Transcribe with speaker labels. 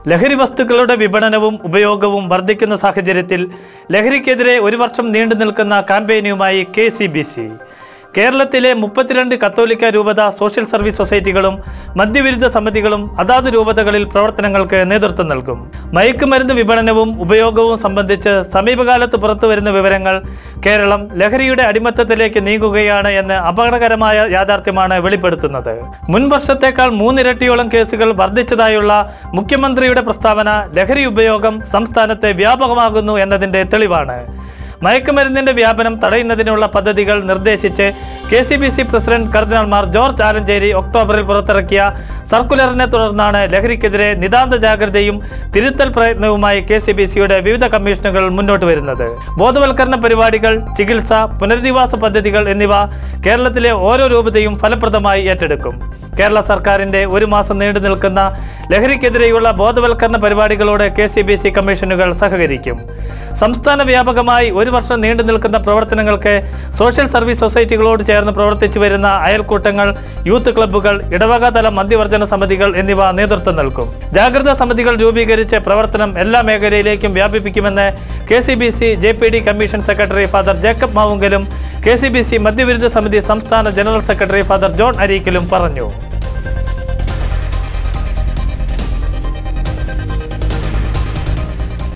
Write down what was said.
Speaker 1: ലഹരി വസ്തുക്കളുടെ വിപണനവും ഉപയോഗവും വർദ്ധിക്കുന്ന സാഹചര്യത്തിൽ ലഹരിക്കെതിരെ ഒരു വർഷം നീണ്ടു നിൽക്കുന്ന ക്യാമ്പയിനുമായി കെ സി ബി സി കേരളത്തിലെ മുപ്പത്തിരണ്ട് കത്തോലിക്ക രൂപത സോഷ്യൽ സർവീസ് സൊസൈറ്റികളും മദ്യവിരുദ്ധ സമിതികളും അതാത് രൂപതകളിൽ പ്രവർത്തനങ്ങൾക്ക് നേതൃത്വം നൽകും മയക്കുമരുന്ന് വിപണനവും ഉപയോഗവും സംബന്ധിച്ച് സമീപകാലത്ത് പുറത്തുവരുന്ന വിവരങ്ങൾ കേരളം ലഹരിയുടെ അടിമത്തത്തിലേക്ക് നീങ്ങുകയാണ് എന്ന് അപകടകരമായ യാഥാർത്ഥ്യമാണ് വെളിപ്പെടുത്തുന്നത് മുൻ വർഷത്തേക്കാൾ മൂന്നിരട്ടിയോളം കേസുകൾ വർദ്ധിച്ചതായുള്ള മുഖ്യമന്ത്രിയുടെ പ്രസ്താവന ലഹരി ഉപയോഗം സംസ്ഥാനത്ത് വ്യാപകമാകുന്നു എന്നതിൻ്റെ തെളിവാണ് മയക്കുമരുന്നിന്റെ വ്യാപനം തടയുന്നതിനുള്ള പദ്ധതികൾ നിർദ്ദേശിച്ച് K C B C president കർദിനാൾമാർ ജോർജ് ആലഞ്ചേരി ഒക്ടോബറിൽ പുറത്തിറക്കിയ സർക്കുലറിനെ തുടർന്നാണ് ലഹരിക്കെതിരെ നിതാന്ത ജാഗ്രതയും തിരുത്തൽ പ്രയത്നവുമായി കെ സി ബി സിയുടെ വിവിധ കമ്മീഷനുകൾ മുന്നോട്ട് വരുന്നത് ബോധവൽക്കരണ പരിപാടികൾ ചികിത്സ പുനരധിവാസ പദ്ധതികൾ എന്നിവ കേരളത്തിലെ ഓരോ രൂപതയും ഫലപ്രദമായി ഏറ്റെടുക്കും കേരള സർക്കാരിന്റെ ഒരു മാസം നീണ്ടു നിൽക്കുന്ന ലഹരിക്കെതിരെയുള്ള ബോധവൽക്കരണ പരിപാടികളോട് കെ സി ബി സി കമ്മീഷനുകൾ സഹകരിക്കും സംസ്ഥാന വ്യാപകമായി ഒരു വർഷം നീണ്ടു നിൽക്കുന്ന പ്രവർത്തനങ്ങൾക്ക് സോഷ്യൽ സർവീസ് സൊസൈറ്റികളോട് ചേർന്ന് പ്രവർത്തിച്ചു വരുന്ന അയൽക്കൂട്ടങ്ങൾ യൂത്ത് ക്ലബ്ബുകൾ ഇടവക തല മദ്യവർജന സമിതികൾ എന്നിവ നേതൃത്വം നൽകും ജാഗ്രതാ സമിതികൾ രൂപീകരിച്ച് പ്രവർത്തനം എല്ലാ മേഖലയിലേക്കും വ്യാപിപ്പിക്കുമെന്ന് K C B C J P D commission secretary father Jacob മാവുങ്കലും കെ സി ബി സി മദ്യവിരുദ്ധ സമിതി സംസ്ഥാന ജനറൽ സെക്രട്ടറി ഫാദർ ജോൺ അരീക്കലും പറഞ്ഞു